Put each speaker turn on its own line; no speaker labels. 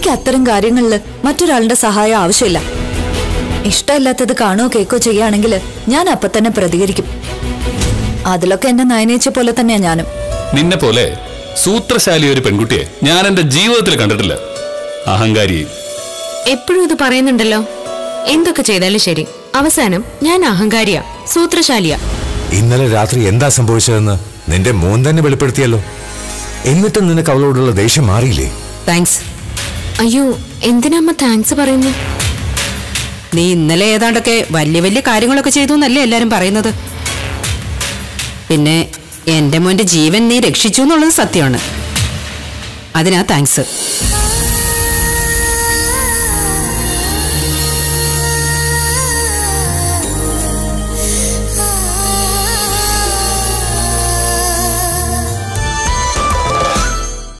എനിക്ക് അത്തരം കാര്യങ്ങളിൽ മറ്റൊരാളുടെ സഹായം ആവശ്യമില്ല ഇഷ്ടമില്ലാത്തത് കാണോ കേക്കോ ചെയ്യുകയാണെങ്കിൽ ഞാൻ അപ്പൊ തന്നെ പ്രതികരിക്കും അതിലൊക്കെ എന്നെ നയനേച്ച പോലെ തന്നെയാ ഞാനും
നിന്നെ പോലെ സൂത്രശാലി ഒരു പെൺകുട്ടിയെ ഞാൻ എന്റെ ജീവിതത്തിൽ കണ്ടിട്ടില്ല അഹങ്കാരി
എപ്പോഴും ഇത് പറയുന്നുണ്ടല്ലോ എന്തൊക്കെ ചെയ്താലും ശരി അവസാനം ഞാൻ അഹങ്കാരിയാ സൂത്രശാലിയാ
ഇന്നലെ രാത്രി എന്താ സംഭവിച്ചതെന്ന് നിന്റെ മോൻ തന്നെ വെളിപ്പെടുത്തിയല്ലോ എന്നിട്ടും നിനക്ക് അവളോടുള്ള ദേഷ്യം മാറിയില്ലേ
താങ്ക്സ്
അയ്യോ എന്തിനാ അമ്മ താങ്ക്സ് പറയുന്നു
നീ ഇന്നലെ ഏതാണ്ടൊക്കെ വലിയ വലിയ കാര്യങ്ങളൊക്കെ ചെയ്തു എന്നല്ലേ എല്ലാരും പറയുന്നത് പിന്നെ എന്റെ മോന്റെ ജീവൻ നീ രക്ഷിച്ചു എന്നുള്ളത് സത്യമാണ് അതിനാ താങ്ക്സ്